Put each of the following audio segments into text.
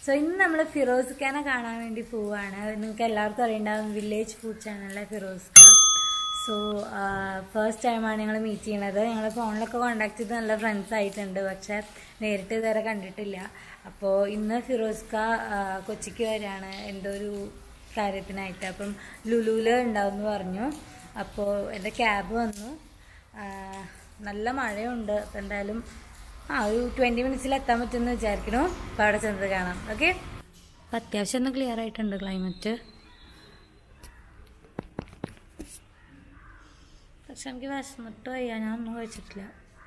So ഇന്ന് നമ്മൾ ഫിറോസ് ഖാനെ കാണാൻ വേണ്ടി പോവാണ് നിങ്ങൾക്ക് എല്ലാവർക്കും അറിയണ്ടാവും വില്ലേജ് ഫുഡ് ചാനലിലെ ഫിറോസ് ഖാൻ സോ ഫസ്റ്റ് ടൈമാണ് ഞങ്ങൾ മീറ്റ് ചെയ്യണത് ഞങ്ങൾ ഫോണിലൊക്കെ കോണ്ടാക്ട് ചെയ്ത് നല്ല ഫ്രണ്ട്സ് ആയിട്ടുണ്ട് പക്ഷെ നേരിട്ട് ഇതുവരെ കണ്ടിട്ടില്ല അപ്പോൾ ഇന്ന് ഫിറോസ് ഖാ ആ, കൊച്ചിക്ക് വരികയാണ് എന്തോ ഒരു കാര്യത്തിനായിട്ട് അപ്പം ലുലുവിൽ ഉണ്ടാവും എന്ന് പറഞ്ഞു അപ്പോൾ എൻ്റെ ക്യാബ് വന്നു ആ, നല്ല മഴയുണ്ട് അപ്പം എന്തായാലും ആ ഒരു ട്വൻറ്റി മിനിറ്റ്സിൽ എത്താൻ പറ്റുമെന്ന് വിചാരിക്കണു അപ്പോൾ അവിടെ ചെന്നത് കാണാം ഓക്കെ അപ്പം അത്യാവശ്യം ഒന്ന് ക്ലിയർ ആയിട്ടുണ്ട് ക്ലൈമറ്റ് പക്ഷെ എനിക്ക് വിശന്നിട്ട് വയ്യ ഞാൻ ഒന്നും കഴിച്ചിട്ടില്ല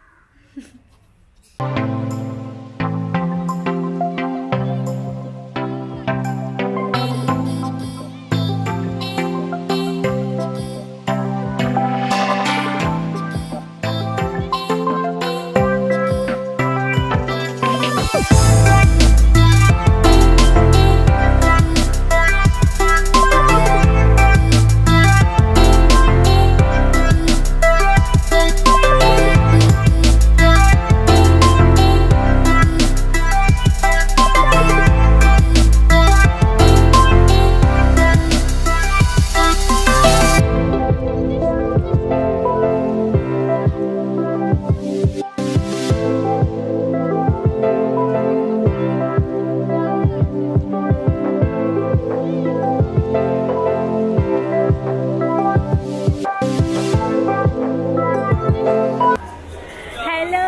ഹലോ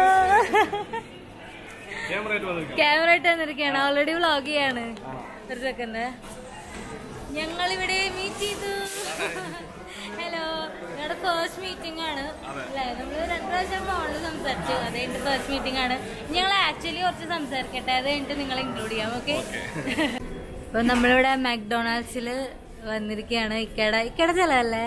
ക്യാമറ ആയിട്ട് വന്നിരിക്കും ക്യാമറ ഇട്ട് വന്നിരിക്കുകയാണ് ഓൾറെഡി വ്ളോഗ് ചെയ്യാണ് ഒരു സെക്കൻഡ് ഞങ്ങളിവിടെ മീറ്റ് ചെയ്തു ഹലോ ഞങ്ങളുടെ ഫസ്റ്റ് മീറ്റിംഗ് ആണ് അല്ലേ നമ്മൾ രണ്ട് പ്രാവശ്യം ഫോണിൽ സംസാരിച്ചു അത് കഴിഞ്ഞിട്ട് ഫസ്റ്റ് മീറ്റിംഗ് ആണ് ഞങ്ങൾ ആക്ച്വലി കുറച്ച് സംസാരിക്കട്ടെ അത് കഴിഞ്ഞിട്ട് നിങ്ങളെ ഇൻക്ലൂഡ് ചെയ്യാം ഓക്കെ അപ്പൊ നമ്മളിവിടെ മാക്ഡൊണാൾഡ്സിൽ വന്നിരിക്കുകയാണ് ഇക്കട ഇക്കട ചെലവല്ലേ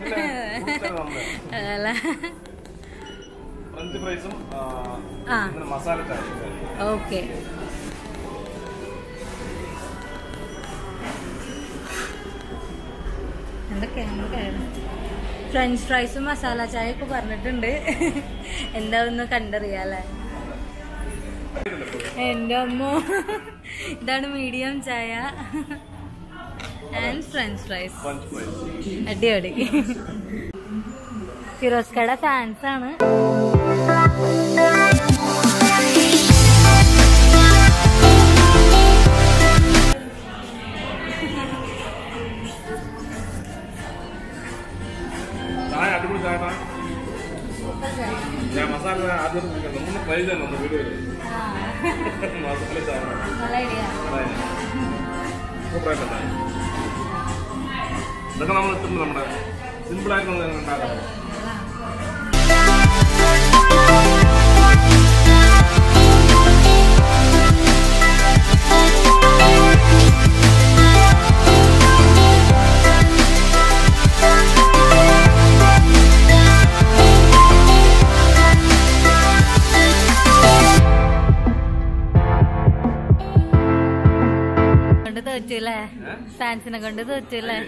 അതല്ല ഫ്രഞ്ച് ഫ്രൈസും ആ മസാല ചായ ഓക്കെ എന്തൊക്കെയാണ് ഫ്രഞ്ച് ഫ്രൈസും മസാല ചായ ഒക്കെ പറഞ്ഞിട്ടുണ്ട് എന്താന്ന് കണ്ടറിയാലേ എൻ്റെ അമ്മ ഇതാണ് മീഡിയം ചായ and French fries French fries അടിപൊളി ഫിറോസ് കട ഫാൻസ് ആണ് ചായ അടിപൊളി ചായ ട്ടാ. ഞാൻ മസാല ചായ ആദ്യം കുടിക്കാം. നമ്മളൊന്ന് ട്രൈ ചെയ്യണം ഒന്ന് വീഡിയോയിൽ മസാല ചായ നല്ല ഐഡിയ അതെ. സൂപ്പറായിട്ട് ചായ ഇതൊക്കെ നമ്മൾ ഇട്ടുണ്ട് നമ്മുടെ സിമ്പിളായിട്ട് നമുക്ക് ഉണ്ടാക്കാം കൊണ്ട് തോറ്റല്ലേ ഫാൻസിനെ കൊണ്ട് തോറ്റല്ലേ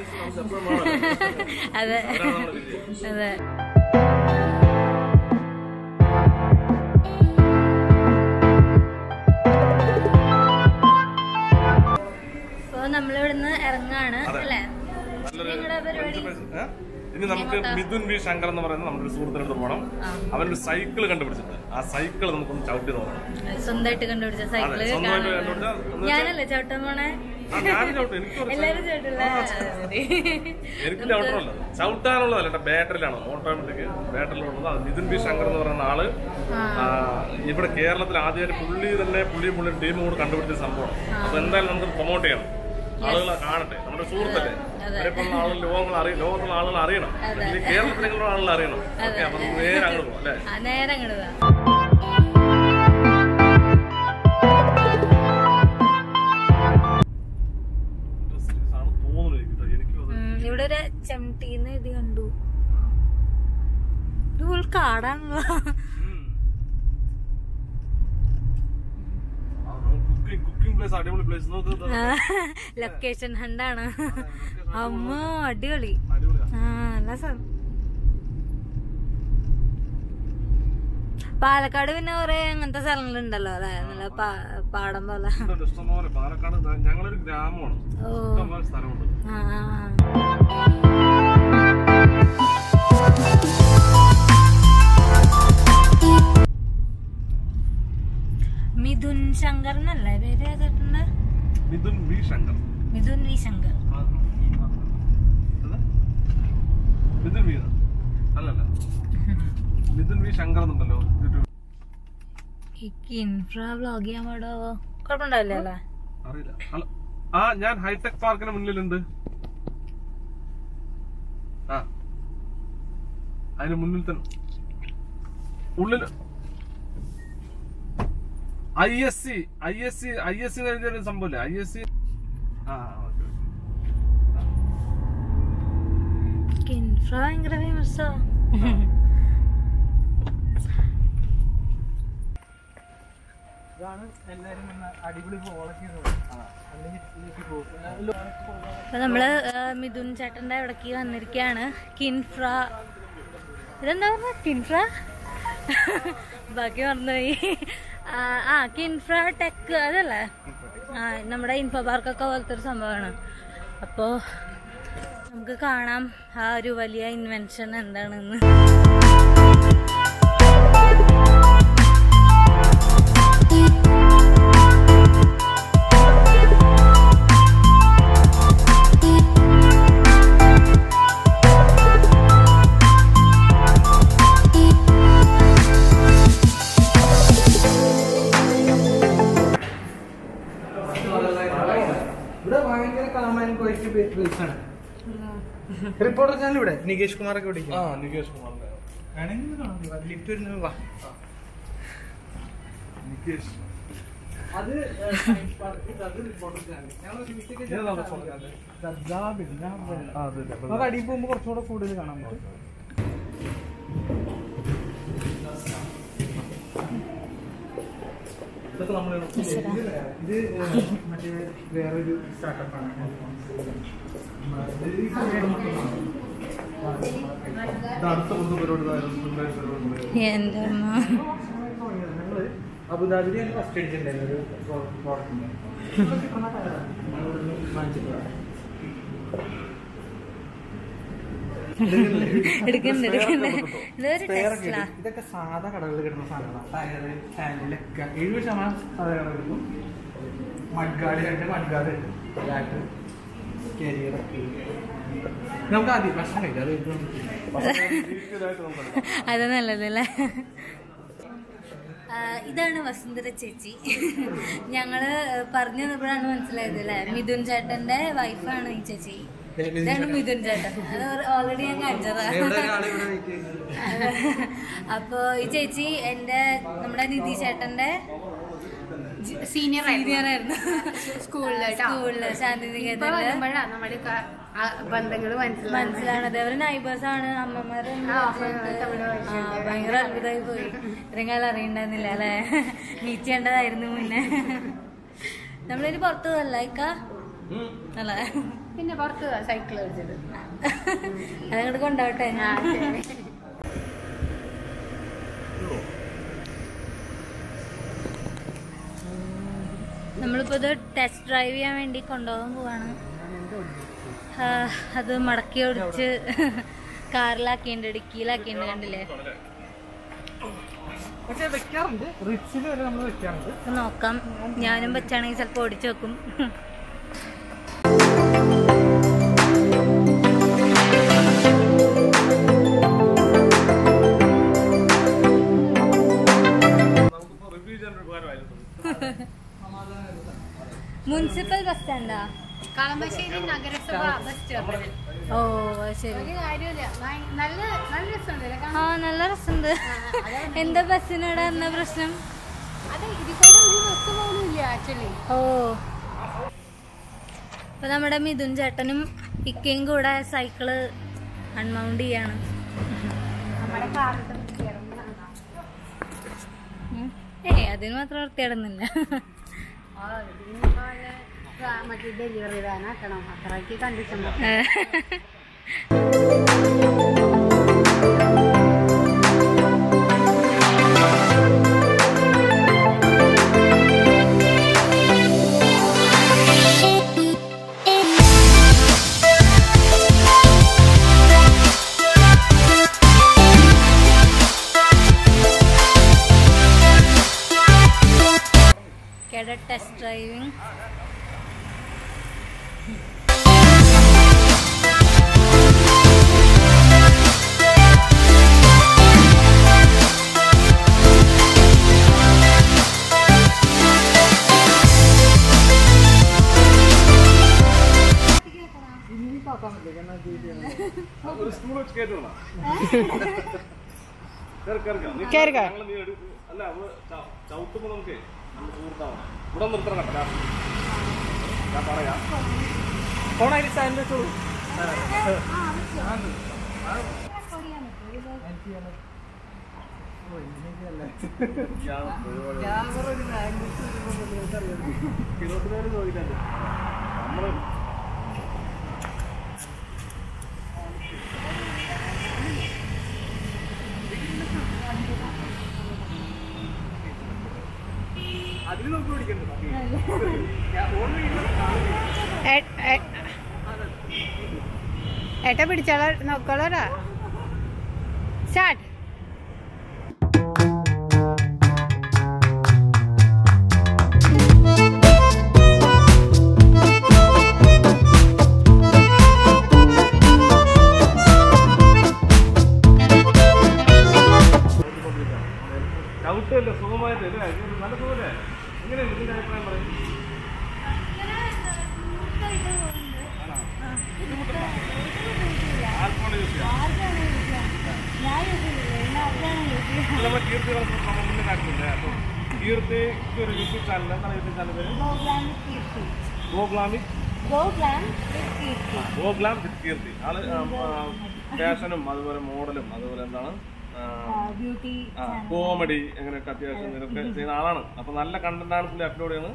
അതെ അതെ അപ്പൊ നമ്മളിവിടുന്ന് ഇറങ്ങാണ് അല്ലേ നിങ്ങളുടെ പരിപാടി ഏ? ഇനി നമുക്ക് മിഥുൻ വി ശങ്കർ എന്ന് പറയുന്ന നമ്മുടെ ഒരു സുഹൃത്തിനോട് പോകണം അവനൊരു സൈക്കിൾ കണ്ടുപിടിച്ചിട്ട് ആ സൈക്കിൾ നമുക്കൊന്ന് ചവിട്ടി നോക്കണം സ്വന്തമായിട്ട് കണ്ടുപിടിച്ച സൈക്കിള് സ്വന്തമായിട്ട് കാണാൻ കണ്ടുപിടിച്ചാൽ എന്ന് ഞാനല്ലേ ചവിട്ടാൻ പോണേ ആ, ഞാനും ചവിട്ടും എനിക്ക് കുറച്ച് എല്ലാരും ചവിട്ടില്ല എനിക്ക് ചവിട്ടണമല്ല ചവിട്ടാനുള്ളതല്ല എന്റെ ബാറ്ററിയിലാണ് ഓട്ടോമാറ്റിക് ബാറ്ററിയിലുള്ളത് അത് മിഥുൻ ബി ശങ്കർ എന്ന് പറയുന്ന ആള് ആ, ഇവിടെ കേരളത്തിൽ ആദ്യമായിട്ട് പുള്ളി തന്നെ പുള്ളി പുള്ളി ടീം കൂടെ കണ്ടുപിടിച്ച സംഭവം അപ്പൊ എന്തായാലും നമുക്ക് പ്രൊമോട്ട് ചെയ്യണം ആളുകളെ കാണട്ടെ നമ്മുടെ സുഹൃത്തല്ലേ ഇവരിപ്പം ആളുകൾ ലോകങ്ങൾ അറിയും ലോകത്തുള്ള ആളുകൾ അറിയണം അല്ലെങ്കിൽ കേരളത്തിലുള്ള ആളുകൾ അറിയണം ഓക്കെ അപ്പൊ നമുക്ക് നേരെ അങ്ങോട്ട് പോകും അല്ലേ ആ നേരെ അങ്ങോട്ട് വാ Interesting ആണ് തോന്നുന്നു എനിക്ക് കേട്ടോ. എനിക്കും അത് ഉം, ഇവിടെ ഒരു ചെമട്ടീന്ന് ഇത് കണ്ടു ഇത് ഫുൾ കാടാണല്ലോ കുക്കിംഗ് കുക്കിംഗ് പ്ലേസ് അടിപൊളി പ്ലേസ് നോക്ക് ഇത് ലൊക്കേഷൻ ഹണ്ടാണ് അമ്മ അടിപൊളി അടിപൊളിയാ ആ നല്ല സ്ഥലം പാലക്കാട് പിന്നെ കുറെ അങ്ങനത്തെ സ്ഥലങ്ങളുണ്ടല്ലോ അല്ലെ നല്ല പാ- പാടം പോലെ ഇതുണ്ട് ഇഷ്ടംപോലെ പാലക്കാട് ദാ ഞങ്ങളൊരു ഗ്രാമമാണ് ഓ ഇഷ്ടംപോലെ സ്ഥലമുണ്ട് ആ ആ, ആ. മിഥുൻ ശങ്കർ എന്നല്ലേ പേര് ഏതിട്ടുണ്ട് മിഥുൻ വി ശങ്കർ മിഥുൻ വി ശങ്കർ എന്താ? മിഥുൻ വി അല്ലല്ല മിഥുൻ വി ശങ്കർ എന്നുണ്ടല്ലോ യൂട്യൂബ് ഇൻഫ്രാ വ്ളോഗ് ചെയ്യാൻ പാടോ കുഴപ്പമുണ്ടാവില്ല അല്ലേ അറിയില്ല അല്ല ആ ഞാൻ ഹൈടെക് പാർക്കിന് മുന്നിലുണ്ട് ആ അതിന് മുന്നിൽ തന്നെ ഉള്ളിൽ I S C I S C I S C എഴുതിയ ഒരു സംഭവമില്ലേ ഐ എസ് സി ആ ഓക്കെ ഇൻഫ്രാ ഭയങ്കര ഫേമസോ ഇതാണ് എല്ലാരും വന്ന അടിപൊളി ഫോളൊക്കെ അപ്പൊ നമ്മള് ആ, മിഥുൻ ചേട്ടന്റെ ഇവിടേക്ക് വന്നിരിക്കുകയാണ് കിൻഫ്ര ഇതെന്താ പറഞ്ഞ കിൻഫ്ര ബാക്കി മറന്നുപോയി ആ, ആ കിൻഫ്ര ടെക് അതല്ലേ ആ നമ്മുടെ ഇൻഫോ പാർക്കൊക്കെ പോലത്തെ ഒരു സംഭവമാണ് അപ്പോ നമുക്ക് കാണാം ആ ഒരു വലിയ ഇൻവെൻഷൻ എന്താണെന്ന് ഇവിടെ ഭയങ്കര കാമാൻ പോയിട്ട് പ്ലേസ് ആണ് റിപ്പോർട്ടർ ചാനൽ ഇവിടെ നികേഷ് കുമാർ ഒക്കെ വിളിക്കും ആ നികേഷ് കുമാറിന്റെ വേണമെങ്കിൽ കാണാം ലിഫ്റ്റ് വരുന്നത് വാ നികേഷ് അത് സയൻസ് പാർക്ക് അത് റിപ്പോർട്ടർ ചാനൽ ഞങ്ങൾ ഏതാ reporter channel? ആ അതെ അതെ നമുക്ക് അടിയിൽ പോകുമ്പോൾ കുറച്ചുകൂടെ കൂടുതൽ കാണാൻ പറ്റും ഇതൊക്കെ നമ്മൾ ഇത് മറ്റേ വേറൊരു സ്റ്റാർട്ടപ്പാണ് അടുത്ത ബന്ധു പരിപാടി എന്റെ അമ്മ ഞങ്ങള് അബുദാബിയിലാണ് ഫസ്റ്റ് അടിച്ചിട്ടുണ്ടായിരുന്നു ഒരു പ്രോഡക്റ്റ് എടുക്കണ്ട് എടുക്കണ്ട് ഇതൊരു ടെസ്ല ഇതൊക്കെ സാധാ കടകളിൽ കിട്ടുന്ന സാധനങ്ങളാണ് ടയറ് ഹാൻഡിലൊക്കെ എഴുപത് ശതമാനം സാധാ കടകളിൽ കിട്ടും മഡ്ഗാർഡ് രണ്ട് മഡ്ഗാർഡ് ഉണ്ട് ബാറ്റ് കരിയർ നമുക്ക് ആദ്യം ഭക്ഷണം കഴിക്കാം അത് കഴിഞ്ഞിട്ട് നമുക്ക് അത് നല്ലതല്ലേ ആ, ഇതാണ് വസുന്ധര ചേച്ചി ഞങ്ങള് പറഞ്ഞു തന്നപ്പോഴാണ് മനസ്സിലായത് അല്ലേ മിഥുൻ ചേട്ടന്റെ വൈഫാണ് ഈ ചേച്ചി ഇതാണ് മിഥുൻ ചേട്ടൻ അത് ഓൾറെഡി ഞാൻ കാണിച്ചതാ എവിടെ ഒരാള് ഇവിടെ നിൽക്കുകയും അപ്പൊ ഈ ചേച്ചി എന്റെ നമ്മുടെ നിധി ചേട്ടന്റെ സീനിയർ സീനിയർ ആയിരുന്നു സ്കൂളില് കേട്ടോ. സ്കൂളില് ഇപ്പൊ ശാന്തിനികേതനില് വരുമ്പോഴാണ് നമ്മുടെ ബന്ധങ്ങൾ മനസ്സിലാവുന്നത് മനസ്സിലാണത് അവര് നൈബേഴ്സ് ആണ് അമ്മമാര് ആ, അപ്പൊ തമ്മില് ആ, ഭയങ്കര അത്ഭുതമായി പോയി ഇത്രയും കാലം അറിയണ്ടായിരുന്നില്ല അല്ലെ മീറ്റ് ചെയ്യേണ്ടതായിരുന്നു മുന്നേ നമ്മളിനി പുറത്തു പോകല്ല ഇക്ക അല്ല പിന്നെ പുറത്ത് സൈക്കിൾ കളിച്ചത് അതങ്ങോട്ട് കൊണ്ടോട്ടെ ആ, ശരി. നമ്മളിപ്പോ ഇത് ടെസ്റ്റ് ഡ്രൈവ് ചെയ്യാൻ വേണ്ടി കൊണ്ടുപോകാൻ പോവാണ് ആ, അത് മടക്കി ഓടിച്ച് കാറിലാക്കിണ്ട് ഡിക്കിയിലാക്കിണ്ട് കണ്ടില്ലേ പക്ഷെ വെക്കാറുണ്ട് റിച്ചിൽ വരെ നമ്മൾ വെക്കാറുണ്ട് അപ്പൊ നോക്കാം ഞാനും വെച്ചാണെങ്കിൽ ചിലപ്പോ ഓടിച്ചു വെക്കും നമുക്കിപ്പോ റിവ്യൂ ചെയ്യാൻ ഒരു ഉപകാരമായിരുന്നു മുനിസിപ്പൽ ബസ് സ്റ്റാൻഡാ കളമശ്ശേരി നഗരസഭ ബസ് സ്റ്റോപ്പിൽ ഓ അത് ശരി ഒരു കാര്യമില്ല ഭയ- നല്ല നല്ല രസമുണ്ടല്ലേ ആ കാണാൻ? നല്ല രസമുണ്ട് എന്താ ബസ്സിനോട് എന്നാ പ്രശ്നം അതെ ഇതിക്കൂടെ ഒരു ബസ് പോലും ഇല്ല ആക്ച്വലി ഓ ഇപ്പൊ നമ്മുടെ മിഥുൻ ചേട്ടനും ഇക്കയും കൂടെ സൈക്കിള് അൺമൗണ്ട് ചെയ്യാണ് നമ്മുടെ കാറിന്റെ ഉം. ഏയ് അതിന് മാത്രം വൃത്തിയാടുന്നില്ല മറ്റേ ഡെലിവറി വാനാക്കണം അത്രയ്ക്ക് കണ്ടിട്ടുണ്ട് ഡ്രൈവിംഗ് ഒരു സ്റ്റൂൾ വെച്ച് കയറ്റണം കേറി, കേറി, കേറി. നീ കേറി, കേറി. ഞങ്ങള് നീ എടു- അല്ല അവള് ച- ചവിട്ടുമ്പോ നമുക്ക് നമ്മുടെ സുഹൃത്താവണം ഇവിടെ നിർത്തണം കേട്ടോ ഞാൻ- ഞാൻ പറയാം ഫോൺ അതിൽ സ്റ്റാൻഡ് വെച്ചോളൂ ഇയാള് പരിപാടി. ക്യാമറ ഒരു മാഗ്നറ്റ് ഇരുപത്തിനാല് ചോദിക്കാണ്ട് നമ്മള് അതിൽ നോക്കി പിടിക്കണ്ട ഏ- ഏ- ഏട്ടാ പിടിച്ചോളാ നോക്കോളാ സ്റ്റാർട്ട് ചവിട്ടല്ലേ സുഖമായിട്ട് അല്ലേ ഇത് നല്ല സുഖമല്ലേ എങ്ങനെയാണ് ഇതിന്റെ അഭിപ്രായം പറയും ആർക്കാണ് യൂസ് ചെയ്യാം ഇത് നമ്മുടെ കീർത്തി നമ്മൾ മുന്നേ കാണിച്ചില്ലേ അപ്പൊ കീർത്തിക്ക് ഒരു യൂട്യൂബ് ചാനൽ എന്താണ് യൂട്യൂബ് ചാനൽ പേര് ഗോഗ്ലാമിക് ഗോഗ്ലാം വിത്ത് കീർത്തി ആള് ഫാഷനും അതുപോലെ മോഡലും അതുപോലെ എന്താണ് ആ, ബ്യൂട്ടി ആ കോമഡി അങ്ങനെയൊക്കെ അത്യാവശ്യം ഇതൊക്കെ ചെയ്യുന്ന ആളാണ് അപ്പൊ നല്ല കണ്ടന്റ് ആണ് പുള്ളി അപ്ലോഡ് ചെയ്യുന്നത്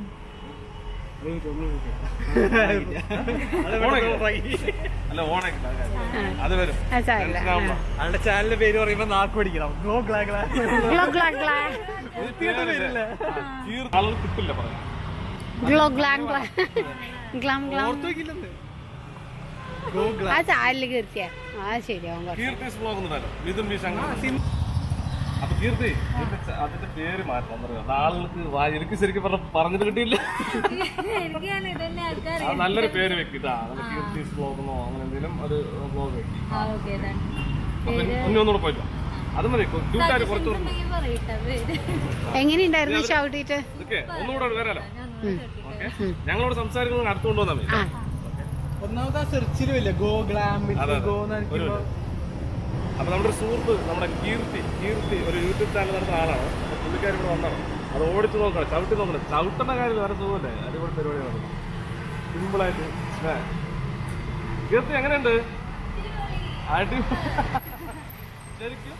അല്ല ഓണാക്കി അത് വരും ആ, സാരമില്ല. Tension ആവണ്ട. അവളുടെ ചാനലിന്റെ പേര് പറയുമ്പോ നാക്ക് പിടിക്കണം ഗോ ഗ്ലാ ഗ്ലാ ഗ്ലോ ഗ്ലാ ഗ്ലാ പേരില്ല. കീർത്തി ആളുകൾ കിട്ടില്ല പറയാം ഗ്ലോ ഗ്ലാം ഗ്ലാ ഗ്ലാം ഗ്ലാം ഓർത്ത് വെക്കില്ലെന്ന് ഗോ ഗ്ലാ ആ ചാലില് കീർത്തിയാ ആ ശരിയാവും കുറച്ച് കീർത്തി വ്ലോഗ് എന്നല്ലോ മിഥുൻ ബി ശങ്കർ അപ്പൊ കീർത്തി ഇതിന്റെ ച- അതിന്റെ പേര് മാറ്റണം എന്നറിയാം ആളുകൾക്ക് വാ- എനിക്ക് ശരിക്കും പറഞ്ഞ പറഞ്ഞിട്ട് കിട്ടിയില്ല എനിക്ക് ഞാൻ ഇതന്നെ ആൾക്കാർ അത് നല്ലൊരു പേര് വെക്കിട്ടാ അങ്ങനെ കീർത്തി വ്ലോഗ് എന്നോ അങ്ങനെ എന്തെങ്കിലും ഒരു വ്ലോഗ് വെക്കി ആ ഓക്കെ അപ്പൊ ഇനി ഒന്നുകൂടെ പോയിട്ടോ അത് മതി ക്യൂട്ടായിട്ട് കുറച്ച് കൂടെ പറയട്ടെ പേര് എങ്ങനെയുണ്ടായിരുന്നു ചവിട്ടിട്ട് ഇതൊക്കെ ഒന്നുകൂടെ വരാലോ ഓക്കെ ഞങ്ങളോട് സംസാരിക്കുന്നത് അടുത്ത് കൊണ്ടുവന്നാൽ മതി ആ ഒന്നാമത് ആ സെർച്ചിലും ഇല്ല ഗോ ഗ്ലാം അതെ, അതെ. ഗോ ഒരു നടിക്കുമ്പോ മിനിറ്റ്. അപ്പൊ നമ്മുടെ ഒരു സുഹൃത്ത് നമ്മുടെ കീർത്തി കീർത്തി ഒരു യൂട്യൂബ് ചാനൽ നടത്തുന്ന ആളാണ് അപ്പൊ പുള്ളിക്കാരി ഇവിടെ വന്നാണ് അത് ഓടിച്ച് നോക്കണം ചവിട്ടി നോക്കണം ചവിട്ടുന്ന കാര്യം വേറെ സുഖമല്ലേ അടിപൊളി പരിപാടിയാണ് സിമ്പിളായിട്ട് ഏ. കീർത്തി എങ്ങനെയുണ്ട് അടി ശരിക്കും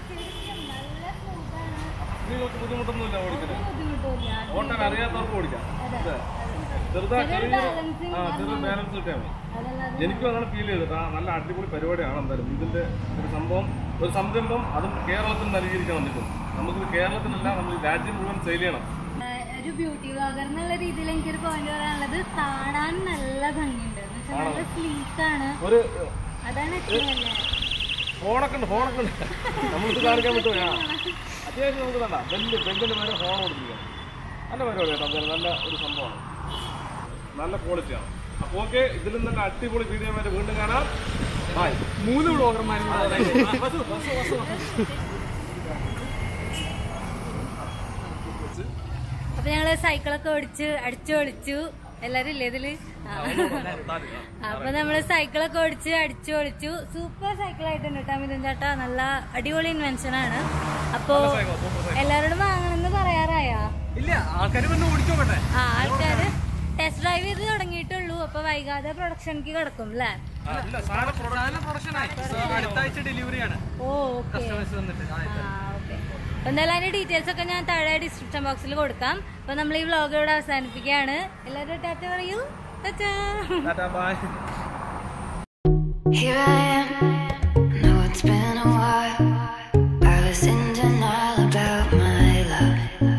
നിങ്ങൾക്ക് ബുദ്ധിമുട്ടൊന്നുമില്ല ഓടിക്കല് ഓട്ടാൻ അറിയാത്തവർക്ക് ഓടിക്കാം അതെ. ചെറുതാ- ചെറിയ ആ ചെറിയ ബാലൻസ് കിട്ടിയാൽ മതി എനിക്കും അതാണ് ഫീൽ ചെയ്തത് ആ നല്ല അടിപൊളി പരിപാടിയാണ് എന്തായാലും ഇതിന്റെ ഒരു സംഭവം ഒരു സംരംഭം അതും കേരളത്തിൽ നൽകിയിരിക്കാൻ വന്നിട്ടുണ്ട് നമുക്ക് കേരളത്തിലല്ല നമ്മൾ രാജ്യം മുഴുവൻ സെയിൽ ചെയ്യണം ഒരു ബ്യൂട്ടി വ്ളോഗർ എന്നുള്ള രീതിയിൽ എനിക്കൊരു പോയിന്റ് പറയാനുള്ളത് കാണാൻ നല്ല ഭംഗിയുണ്ട് എന്ന് വെച്ചാൽ നല്ല സ്ലീക്കാണ് ഒരു അതാണ് ഏറ്റവും വലിയ ഫോണൊക്കെ ഉണ്ട് ഫോണൊക്കെ ഉണ്ട് നമ്മൾക്ക് കാണിക്കാൻ പറ്റുമോ ആ. അത്യാവശ്യം നമുക്ക് തണ്ട ബെല്ല് ബെല്ലിന് മേലെ ഫോൺ കൊടുത്തിരിക്കാം നല്ല പരിപാടി കേട്ടോ എന്തായാലും നല്ല ഒരു സംഭവമാണ് നല്ല ക്വാളിറ്റിയാണ് അപ്പോൾ ഓക്കെ ഇതിലും നല്ല അടിപൊളി വീഡിയോ വരെ വീണ്ടും കാണാം ബായ് മൂന്ന് ബ്ലോഗർമാരും കൂടെ അവിടെ. അപ്പൊ ഞങ്ങള് സൈക്കിളൊക്കെ ഓടിച്ച് അടിച്ചു പൊളിച്ചു എല്ലാരും ഇല്ലേ ഇതില് ആ. അപ്പൊ നമ്മള് സൈക്കിളൊക്കെ ഓടിച്ച് അടിച്ചു പൊളിച്ചു സൂപ്പർ സൈക്കിൾ ആയിട്ടുണ്ട് കേട്ടോ മിഥുൻ ചേട്ടാ നല്ല അടിപൊളി ഇൻവെൻഷൻ ആണ് അപ്പൊ എല്ലാരോടും വാങ്ങണമെന്ന് പറയാറായാ ഇല്ല ആൾക്കാർ വന്ന് ഓടിച്ചോക്കട്ടെ ആ ആൾക്കാര് ടെസ്റ്റ് ഡ്രൈവ് ചെയ്ത് തുടങ്ങിയിട്ടുള്ളൂ അപ്പൊ വൈകാതെ പ്രൊഡക്ഷനിക്ക് കിടക്കും അല്ലേ ഇല്ല സാധനം സാധനം പ്രൊഡക്ഷൻ ആയി അടുത്ത ആഴ്ച ഡെലിവറിയാണ് ഓ ഓക്കെ കസ്റ്റമേഴ്സ് വന്നിട്ട് ആ, ആ ഓക്കെ എന്തായാലും അതിന്റെ ഡീറ്റെയിൽസ് ഒക്കെ ഞാൻ താഴെ ഡിസ്ക്രിപ്ഷൻ ബോക്സിൽ കൊടുക്കാം അപ്പൊ നമ്മൾ ഈ വ്ളോഗ് ഇവിടെ അവസാനിപ്പിക്കുകയാണ് എല്ലാവരും ടാറ്റ പറയൂ tata tata bye Here I am. Know it's been a while. I was in denial about my love.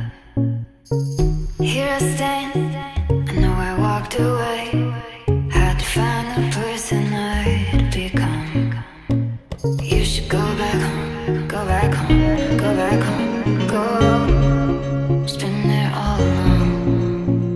Here I stand. I know I walked away. Had to find the person I'd become. You should go back home. Go back home. Go back home. Go. Just been there all along.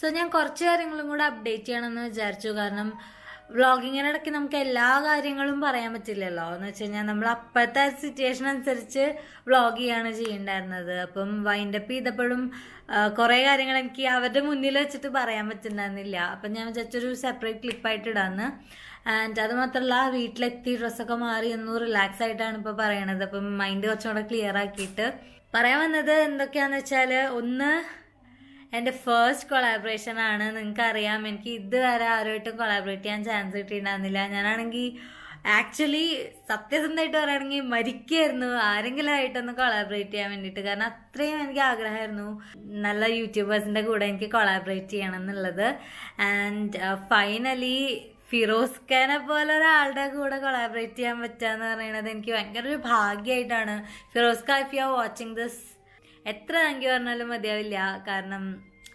So ഞാൻ കുറച്ച് കാര്യങ്ങളും കൂടെ update ചെയ്യണമെന്ന് വിചാരിച്ചു കാരണം വ്ളോഗിങ്ങിനിടയ്ക്ക് നമുക്ക് എല്ലാ കാര്യങ്ങളും പറയാൻ പറ്റില്ലല്ലോ എന്ന് വെച്ച് കഴിഞ്ഞാൽ നമ്മൾ അപ്പോഴത്തെ സിറ്റുവേഷൻ അനുസരിച്ച് വ്ളോഗ് ചെയ്യാണ് ചെയ്യണ്ടായിരുന്നത് അപ്പം വൈൻഡപ്പ് ചെയ്തപ്പോഴും കുറേ കാര്യങ്ങൾ എനിക്ക് അവരുടെ മുന്നിൽ വെച്ചിട്ട് പറയാൻ പറ്റുന്നുണ്ടായിരുന്നില്ല അപ്പം ഞാൻ വിചാരിച്ചൊരു സെപ്പറേറ്റ് ക്ലിപ്പായിട്ട് ഇടാന്ന് ആൻഡ് അത് മാത്രമല്ല വീട്ടിലെത്തി ഡ്രസ്സൊക്കെ മാറി ഒന്ന് റിലാക്സ് ആയിട്ടാണ് ഇപ്പോൾ പറയണത് അപ്പം മൈൻഡ് കുറച്ചുകൂടെ ക്ലിയർ ആക്കിയിട്ട് പറയാൻ വന്നത് എന്തൊക്കെയാന്ന് വെച്ചാൽ ഒന്ന് എൻ്റെ ഫസ്റ്റ് കൊളാബറേഷൻ ആണ് നിങ്ങൾക്ക് അറിയാം എനിക്ക് ഇതുവരെ ആരുമായിട്ടും കൊളാബറേറ്റ് ചെയ്യാൻ ചാൻസ് കിട്ടിയിട്ടുണ്ടായിരുന്നില്ല ഞാനാണെങ്കിൽ ആക്ച്വലി സത്യസന്ധമായിട്ട് പറയുകയാണെങ്കിൽ മരിക്കായിരുന്നു ആരെങ്കിലും ആയിട്ടൊന്ന് കൊളാബറേറ്റ് ചെയ്യാൻ വേണ്ടിയിട്ട് കാരണം അത്രയും എനിക്ക് ആഗ്രഹമായിരുന്നു നല്ല യൂട്യൂബേഴ്സിൻ്റെ കൂടെ എനിക്ക് കൊളാബറേറ്റ് ചെയ്യണം എന്നുള്ളത് ആൻഡ് ഫൈനലി ഫിറോസ് ഖാനെ പോലെ ഒരാളുടെ കൂടെ കൊളാബറേറ്റ് ചെയ്യാൻ പറ്റുക എന്ന് പറയുന്നത് എനിക്ക് ഭയങ്കര ഒരു ഭാഗ്യമായിട്ടാണ് ഫിറോസ് ഖാ if you are watching this എത്ര താങ്ക് യു പറഞ്ഞാലും മതിയാവില്ല കാരണം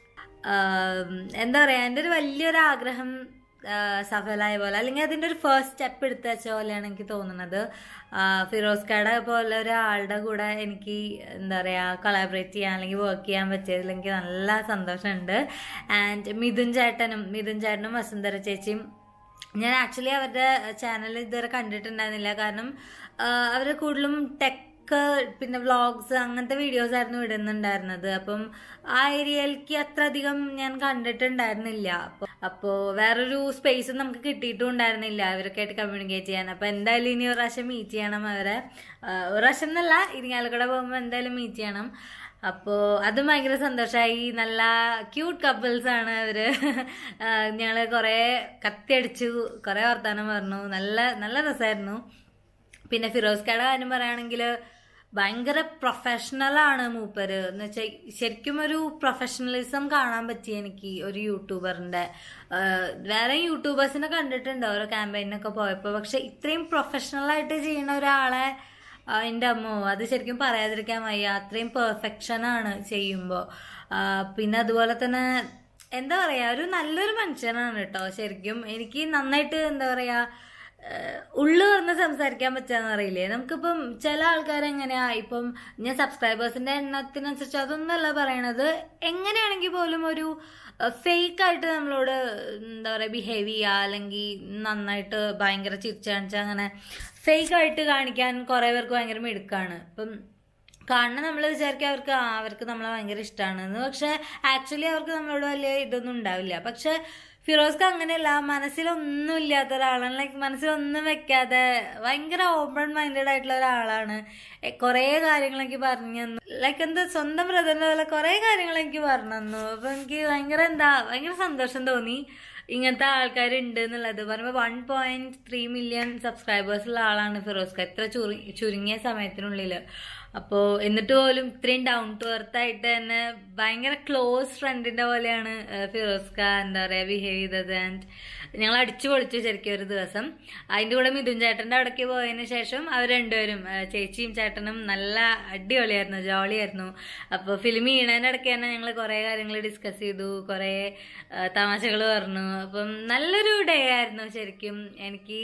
ആം, എന്താ പറയാ എൻ്റെ ഒരു വലിയൊരു ആഗ്രഹം ആ, സഫലമായ പോലെ അല്ലെങ്കിൽ അതിൻ്റെ ഒരു ഫസ്റ്റ് സ്റ്റെപ്പ് എടുത്ത് വെച്ച പോലെയാണ് എനിക്ക് തോന്നുന്നത് ആ, ഫിറോസ് ഖാടെ പോലെ ഒരാളുടെ കൂടെ എനിക്ക് എന്താ പറയുക കൊളാബറേറ്റ് ചെയ്യാൻ അല്ലെങ്കിൽ വർക്ക് ചെയ്യാൻ പറ്റിയതിൽ എനിക്ക് നല്ല സന്തോഷമുണ്ട് ആൻഡ് മിഥുൻ ചേട്ടനും മിഥുൻ ചേട്ടനും വസുന്ധര ചേച്ചിയും ഞാൻ ആക്ച്വലി അവരുടെ ചാനൽ ഇതുവരെ കണ്ടിട്ടുണ്ടായിരുന്നില്ല കാരണം അവർ കൂടുതലും ടെക് പിന്നെ വ്ളോഗ്സ് അങ്ങനത്തെ വീഡിയോസ് ആയിരുന്നു ഇടുന്നുണ്ടായിരുന്നത് അപ്പം ആ ഏരിയയിലേക്ക് അത്ര അധികം ഞാൻ കണ്ടിട്ടുണ്ടായിരുന്നില്ല അപ്പൊ അപ്പോ വേറൊരു സ്പേസ് നമുക്ക് കിട്ടിയിട്ടും ഉണ്ടായിരുന്നില്ല അവരൊക്കെ ആയിട്ട് കമ്മ്യൂണിക്കേറ്റ് ചെയ്യാൻ അപ്പൊ എന്തായാലും ഇനി ഒരു പ്രാവശ്യം മീറ്റ് ചെയ്യണം അവരെ ആ, ഒരു പ്രാവശ്യം എന്നല്ല ഇരിങ്ങാലക്കുട പോകുമ്പോൾ എന്തായാലും മീറ്റ് ചെയ്യണം അപ്പോൾ അതും ഭയങ്കര സന്തോഷമായി നല്ല ക്യൂട്ട് കപ്പിൾസ് ആണ് അവര് ഞങ്ങൾ കുറേ കത്തിയടിച്ചു കുറേ വർത്താനം പറഞ്ഞു നല്ല നല്ല രസമായിരുന്നു പിന്നെ ഫിറോസ് ഖായുടെ കാര്യം പറയുകയാണെങ്കിൽ ഭയങ്കര പ്രൊഫഷണലാണ് മൂപ്പര് എന്ന് വെച്ചാൽ ശരിക്കും ഒരു പ്രൊഫഷണലിസം കാണാൻ പറ്റി എനിക്ക് ഒരു യൂട്യൂബറിന്റെ ആഹ് വേറെ യൂട്യൂബേഴ്സിനെ കണ്ടിട്ടുണ്ട് ഓരോ ക്യാമ്പയിനൊക്കെ പോയപ്പോൾ പക്ഷെ ഇത്രയും പ്രൊഫഷണൽ ആയിട്ട് ചെയ്യുന്ന ഒരാളെ ആഹ് എൻ്റെ അമ്മോ അത് ശരിക്കും പറയാതിരിക്കാൻ വയ്യ അത്രയും പെർഫെക്ഷൻ ആണ് ചെയ്യുമ്പോൾ പിന്നെ അതുപോലെ തന്നെ എന്താ പറയാ ഒരു നല്ലൊരു മനുഷ്യനാണ് കേട്ടോ ശരിക്കും എനിക്ക് നന്നായിട്ട് എന്താ പറയാ ഏഹ് ഉള്ളു തുറന്ന് സംസാരിക്കാൻ പറ്റാന്ന് അറിയില്ലേ നമുക്കിപ്പം ചില ആൾക്കാർ എങ്ങനെയാ ഇപ്പം ഞാൻ സബ്സ്ക്രൈബേഴ്സിന്റെ എണ്ണത്തിനനുസരിച്ച് അതൊന്നല്ല പറയണത് എങ്ങനെയാണെങ്കിൽ പോലും ഒരു ഫേക്ക് ആയിട്ട് നമ്മളോട് എന്താ പറയുക ബിഹേവ് ചെയ്യുക അല്ലെങ്കിൽ നന്നായിട്ട് ഭയങ്കര ചിരിച്ചു കാണിച്ചാൽ അങ്ങനെ ഫേക്ക് ആയിട്ട് കാണിക്കാൻ കുറേ പേർക്ക് ഭയങ്കര മിടുക്കാണ് ഇപ്പം കാണുന്ന നമ്മൾ വിചാരിക്കുക അവർക്ക് ആ, അവർക്ക് നമ്മളെ ഭയങ്കര ഇഷ്ടമാണെന്ന് പക്ഷെ ആക്ച്വലി അവർക്ക് നമ്മളോട് വലിയ ഇതൊന്നും ഉണ്ടാവില്ല പക്ഷെ ഫിറോസ്ക്ക് അങ്ങനെയല്ല മനസ്സിലൊന്നും ഇല്ലാത്ത ഒരാളാണ് ലൈക്ക് മനസ്സിലൊന്നും വെക്കാതെ ഭയങ്കര ഓപ്പൺ മൈൻഡഡ് ആയിട്ടുള്ള ഒരാളാണ് എ, കുറേ കാര്യങ്ങൾ എനിക്ക് പറഞ്ഞു തന്നു ലൈക്ക് എന്താ സ്വന്തം ബ്രദറിന്റെ പോലെ കുറേ കാര്യങ്ങൾ എനിക്ക് പറഞ്ഞു തന്നു അപ്പൊ എനിക്ക് ഭയങ്കര എന്താ ഭയങ്കര സന്തോഷം തോന്നി ഇങ്ങനത്തെ ആൾക്കാരുണ്ട് എന്നുള്ളത് പറയുമ്പോൾ one point three million subscribers ഉള്ള ആളാണ് ഫിറോസ്ക ഇത്ര ചുരു- ചുരുങ്ങിയ സമയത്തിനുള്ളിൽ അപ്പോൾ എന്നിട്ട് പോലും ഇത്രയും ഡൗൺ ടു എർത്ത് ആയിട്ട് തന്നെ ഭയങ്കര ക്ലോസ് ഫ്രണ്ടിന്റെ പോലെയാണ് ഏഹ്, ഫിറോസ്ക എന്താ പറയുക ബിഹേവ് ചെയ്തത് ആൻഡ് ഞങ്ങൾ അടിച്ചു പൊളിച്ചു ശരിക്കും ഒരു ദിവസം അതിന്റെ കൂടെ മിഥുൻ ചേട്ടന്റെ അവിടേക്ക് പോയതിന് ശേഷം അവർ രണ്ടുപേരും ഏഹ്, ചേച്ചിയും ചേട്ടനും നല്ല അടിപൊളിയായിരുന്നു ജോളിയായിരുന്നു അപ്പോൾ ഫിലിം ചെയ്യണതിൻ്റെ ഇടയ്ക്ക് തന്നെ ഞങ്ങൾ കുറേ കാര്യങ്ങൾ ഡിസ്കസ് ചെയ്തു കുറേ തമാശകൾ പറഞ്ഞു അപ്പം നല്ലൊരു ഡേ ആയിരുന്നു ശരിക്കും എനിക്ക്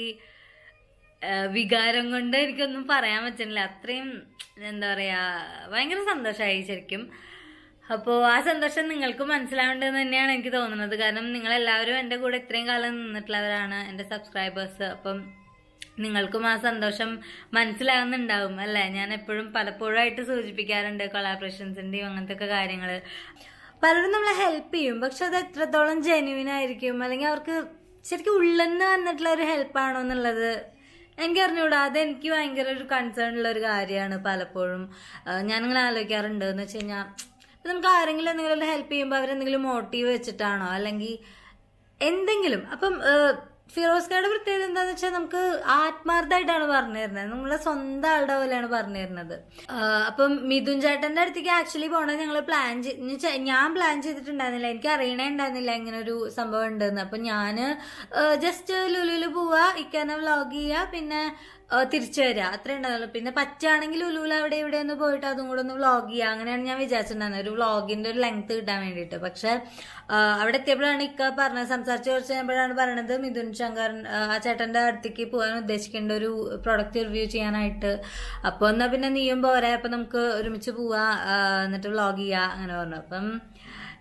ഏഹ് വികാരം കൊണ്ട് എനിക്കൊന്നും പറയാൻ പറ്റുന്നില്ല അത്രയും എന്താ പറയാ ഭയങ്കര സന്തോഷമായി ശരിക്കും അപ്പോൾ ആ സന്തോഷം നിങ്ങൾക്ക് മനസ്സിലാവേണ്ടതെന്ന് തന്നെയാണ് എനിക്ക് തോന്നുന്നത് കാരണം നിങ്ങളെല്ലാവരും എൻ്റെ കൂടെ ഇത്രയും കാലം നിന്നിട്ടുള്ളവരാണ് എൻ്റെ സബ്സ്ക്രൈബേഴ്സ് അപ്പം നിങ്ങൾക്കും ആ സന്തോഷം മനസ്സിലാകുന്നുണ്ടാവും അല്ലേ ഞാൻ എപ്പോഴും പലപ്പോഴായിട്ട് സൂചിപ്പിക്കാറുണ്ട് കൊളാബറേഷൻസിൻ്റെയും അങ്ങനത്തെ ഒക്കെ കാര്യങ്ങൾ പലരും നമ്മളെ ഹെൽപ്പ് ചെയ്യും പക്ഷെ അത് എത്രത്തോളം ജെന്യൂൻ ആയിരിക്കും അല്ലെങ്കിൽ അവർക്ക് ശരിക്കും ഉള്ളെന്ന് വന്നിട്ടുള്ള ഒരു ഹെൽപ്പാണോ എന്നുള്ളത് എനിക്ക് അറിഞ്ഞൂടാ അത് എനിക്ക് ഭയങ്കര ഒരു കൺസേൺ ഉള്ള ഒരു കാര്യമാണ് പലപ്പോഴും ആ, ഞാനിങ്ങനെ ആലോചിക്കാറുണ്ട് എന്ന് വെച്ച് കഴിഞ്ഞാൽ ഇപ്പൊ നമുക്ക് ആരെങ്കിലും എന്തെങ്കിലും ഹെൽപ്പ് ചെയ്യുമ്പോൾ അവരെന്തെങ്കിലും മോട്ടീവ് വെച്ചിട്ടാണോ അല്ലെങ്കിൽ എന്തെങ്കിലും അപ്പം ഏഹ്, ഫിറോസ് ഖായുടെ പ്രത്യേകത എന്താന്ന് വെച്ചാൽ നമുക്ക് ആത്മാർത്ഥമായിട്ടാണ് പറഞ്ഞു തരുന്നത് നമ്മളെ സ്വന്തം ആളുടെ പോലെയാണ് പറഞ്ഞു തരുന്നത് ആഹ്, അപ്പം മിഥുൻ ചേട്ടന്റെ അടുത്തേക്ക് ആക്ച്വലി പോണത് ഞങ്ങൾ പ്ലാൻ ഞാൻ പ്ലാൻ ചെയ്തിട്ടുണ്ടായിരുന്നില്ല എനിക്ക് അറിയണേ ഉണ്ടായിരുന്നില്ല ഇങ്ങനെ ഒരു സംഭവം ഉണ്ടെന്ന് അപ്പൊ ഞാന് ജസ്റ്റ് ലുലുല് പോവാ ഇക്കാനെ വ്ളോഗ് ചെയ്യുക പിന്നെ ഏഹ്, തിരിച്ചു വരിക അത്രേ ഉണ്ടാവുള്ളൂ പിന്നെ പറ്റുകയാണെങ്കിൽ ലുലുല അവിടെ ഇവിടെ ഒന്ന് പോയിട്ട് അതും കൂടെ ഒന്ന് വ്ളോഗ് ചെയ്യുക അങ്ങനെയാണ് ഞാൻ വിചാരിച്ചിട്ടുണ്ടായിരുന്നത് ഒരു വ്ളോഗിന്റെ ഒരു ലെങ്ത് കിട്ടാൻ വേണ്ടിയിട്ട് പക്ഷെ ആഹ്, അവിടെ എത്തിയപ്പോഴാണ് ഇക്ക പറഞ്ഞത് സംസാരിച്ച് കുറച്ച് കഴിയുമ്പോഴാണ് പറയണത് മിഥുൻ ശങ്കർ ആഹ്, ആ ചേട്ടന്റെ അടുത്തേക്ക് പോകാൻ ഉദ്ദേശിക്കേണ്ട ഒരു പ്രൊഡക്റ്റ് റിവ്യൂ ചെയ്യാനായിട്ട് അപ്പോൾ എന്നാ പിന്നെ നീയും പോരാ അപ്പൊ നമുക്ക് ഒരുമിച്ച് പോവാ ആഹ്, എന്നിട്ട് വ്ളോഗ് ചെയ്യാ അങ്ങനെ പറഞ്ഞു അപ്പം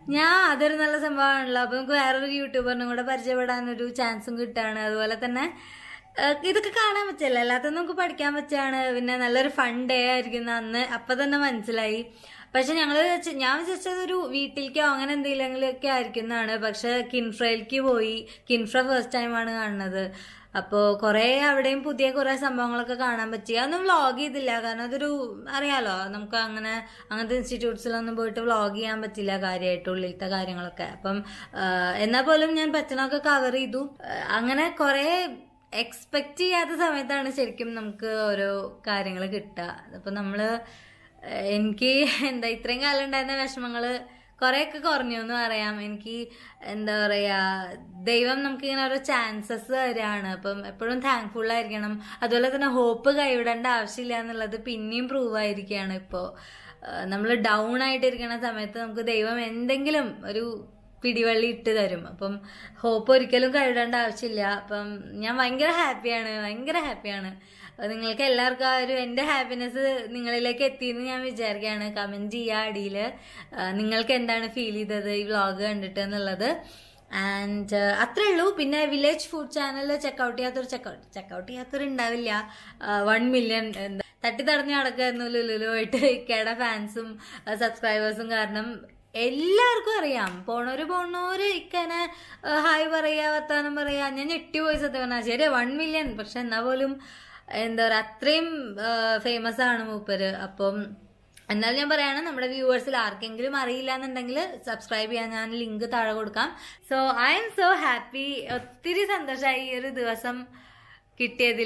ഞാൻ അതൊരു നല്ല സംഭവമാണല്ലോ അപ്പൊ നമുക്ക് വേറൊരു യൂട്യൂബറിനും കൂടെ പരിചയപ്പെടാനൊരു ചാൻസും കിട്ടാണ് അതുപോലെ തന്നെ ഏഹ്, ഇതൊക്കെ കാണാൻ പറ്റില്ല അല്ലാത്ത നമുക്ക് പഠിക്കാൻ പറ്റാണ് പിന്നെ നല്ലൊരു ഫൺ ഡേ ആയിരിക്കും അന്ന് അപ്പൊ തന്നെ മനസ്സിലായി പക്ഷെ ഞങ്ങള് വിചാരിച്ച- ഞാൻ വിചാരിച്ചത് ഒരു വീട്ടിലേക്കോ അങ്ങനെ എന്തെങ്കിലുമൊക്കെ ആയിരിക്കുന്നതാണ് പക്ഷെ കിൻഫ്രയിലേക്ക് പോയി കിൻഫ്ര ഫസ്റ്റ് ടൈമാണ് കാണുന്നത് അപ്പോൾ കുറേ അവിടെയും പുതിയ കുറേ സംഭവങ്ങളൊക്കെ കാണാൻ പറ്റി അതൊന്നും വ്ളോഗ് ചെയ്തില്ല കാരണം അതൊരു അറിയാലോ നമുക്ക് അങ്ങനെ അങ്ങനത്തെ ഇൻസ്റ്റിറ്റ്യൂട്ട്സിലൊന്നും പോയിട്ട് വ്ളോഗ് ചെയ്യാൻ പറ്റില്ല കാര്യമായിട്ട് ഉള്ളിലത്തെ കാര്യങ്ങളൊക്കെ അപ്പം ആ, എന്നാൽ പോലും ഞാൻ പറ്റണമൊക്കെ കവർ ചെയ്തു ആ, അങ്ങനെ കുറേ എക്സ്പെക്ട് ചെയ്യാത്ത സമയത്താണ് ശരിക്കും നമുക്ക് ഓരോ കാര്യങ്ങൾ കിട്ടുക അപ്പം നമ്മള് ഏഹ് എനിക്ക് എന്താ ഇത്രയും കാലം ഉണ്ടായിരുന്ന വിഷമങ്ങള് കുറെയൊക്കെ കുറഞ്ഞു എന്ന് പറയാം എനിക്ക് എന്താ പറയാ ദൈവം നമുക്ക് ഓരോ ചാൻസസ് തരാണ് അപ്പം എപ്പോഴും താങ്ക്ഫുൾ ആയിരിക്കണം അതുപോലെ തന്നെ ഹോപ്പ് കൈവിടേണ്ട ആവശ്യമില്ല എന്നുള്ളത് പിന്നെയും പ്രൂവ് ആയിരിക്കുകയാണ് ഇപ്പോൾ നമ്മൾ ഡൗൺ ആയിട്ടിരിക്കുന്ന സമയത്ത് നമുക്ക് ദൈവം എന്തെങ്കിലും ഒരു പിടിവള്ളി ഇട്ട് തരും അപ്പം ഹോപ്പ് ഒരിക്കലും കൈവിടേണ്ട ആവശ്യമില്ല അപ്പം ഞാൻ ഭയങ്കര ഹാപ്പിയാണ് ഭയങ്കര ഹാപ്പിയാണ് അപ്പൊ നിങ്ങൾക്ക് എല്ലാവർക്കും ആ ഒരു എൻ്റെ ഹാപ്പിനെസ് നിങ്ങളിലേക്ക് എത്തിയെന്ന് ഞാൻ വിചാരിക്കുകയാണ് കമൻറ്റ് ചെയ്യുക അടിയിൽ നിങ്ങൾക്ക് എന്താണ് ഫീൽ ചെയ്തത് ഈ വ്ളോഗ് കണ്ടിട്ട് എന്നുള്ളത് ആൻഡ് അത്രേ ഉള്ളൂ പിന്നെ വില്ലേജ് ഫുഡ് ചാനൽ ചെക്കൗട്ട് ചെയ്യാത്തൊരു ചെക്കൗട്ട് ചെക്കൗട്ട് ചെയ്യാത്തൊരു ഉണ്ടാവില്ല വൺ മില്യൺ എന്താ തട്ടി തടഞ്ഞു നടക്കായിരുന്നു ലുലുലുമായിട്ട് ഇക്കയുടെ ഫാൻസും സബ്സ്ക്രൈബേഴ്സും കാരണം എല്ലാവർക്കും അറിയാം പോണോര് പോണോര് ഇക്കനെ ഹായ് പറയാ വർത്താനം പറയാ ഞാൻ ഞെട്ടിപ്പോയി സത്യം പറഞ്ഞാൽ ശരി വൺ മില്യൺ പക്ഷെ എന്നാ പോലും എന്താ പറയാ അത്രയും ഫേമസ് ആണ് മൂപ്പര് അപ്പം എന്നാലും ഞാൻ പറയാണ് നമ്മുടെ വ്യൂവേഴ്സിൽ ആർക്കെങ്കിലും അറിയില്ല എന്നുണ്ടെങ്കിൽ സബ്സ്ക്രൈബ് ചെയ്യാൻ ഞാൻ ലിങ്ക് താഴെ കൊടുക്കാം so I'm so happy ഒത്തിരി സന്തോഷമായി ഈ ഒരു ദിവസം കിട്ടിയതിൽ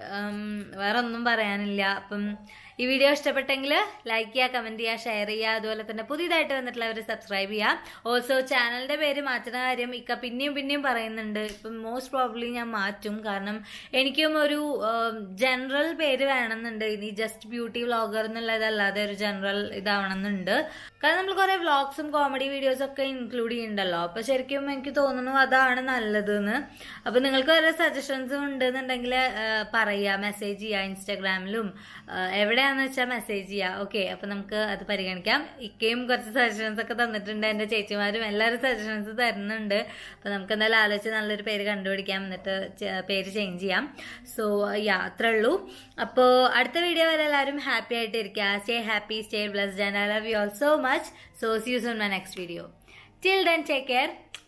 വേറെ ഒന്നും പറയാനില്ല അപ്പം ഈ വീഡിയോ ഇഷ്ടപ്പെട്ടെങ്കിൽ ലൈക്ക് ചെയ്യുക കമന്റ് ചെയ്യുക ഷെയർ ചെയ്യുക അതുപോലെ തന്നെ പുതിയതായിട്ട് വന്നിട്ടുള്ളവർ സബ്സ്ക്രൈബ് ചെയ്യുക ഓൾസോ ചാനലിന്റെ പേര് മാറ്റുന്ന കാര്യം ഇക്ക പിന്നെയും പിന്നെയും പറയുന്നുണ്ട് ഇപ്പം മോസ്റ്റ് പ്രോബ്ലി ഞാൻ മാറ്റും കാരണം എനിക്കും ഒരു ജനറൽ പേര് വേണമെന്നുണ്ട് ഇനി ജസ്റ്റ് ബ്യൂട്ടി വ്ളോഗർ എന്നുള്ളതല്ലാതെ ഒരു ജനറൽ ഇതാവണമെന്നുണ്ട് കാരണം നമ്മൾ കുറെ വ്ളോഗ്സും കോമഡി വീഡിയോസും ഒക്കെ ഇൻക്ലൂഡ് ചെയ്യുന്നുണ്ടല്ലോ അപ്പൊ ശരിക്കും എനിക്ക് തോന്നുന്നു അതാണ് നല്ലതെന്ന് അപ്പൊ നിങ്ങൾക്ക് വരെ സജഷൻസും ഉണ്ടെന്നുണ്ടെങ്കിൽ പറയുക മെസ്സേജ് ചെയ്യുക ഇൻസ്റ്റാഗ്രാമിലും എവിടെയാന്ന് വെച്ചാൽ മെസ്സേജ് ചെയ്യുക ഓക്കെ അപ്പൊ നമുക്ക് അത് പരിഗണിക്കാം ഇക്കയും കുറച്ച് സജഷൻസ് ഒക്കെ തന്നിട്ടുണ്ട് എന്റെ ചേച്ചിമാരും എല്ലാവരും സജഷൻസ് തരുന്നുണ്ട് അപ്പൊ നമുക്ക് എന്തായാലും ആലോചിച്ച് നല്ലൊരു പേര് കണ്ടുപിടിക്കാം എന്നിട്ട് ചെ- പേര് ചേഞ്ച് ചെയ്യാം സോ യാ അത്രേ ഉള്ളൂ അപ്പോൾ അടുത്ത വീഡിയോ വരെ എല്ലാവരും ഹാപ്പി ആയിട്ട് ഇരിക്കുക stay happy stay blessed and I love you all so much so see you soon my next video till then take care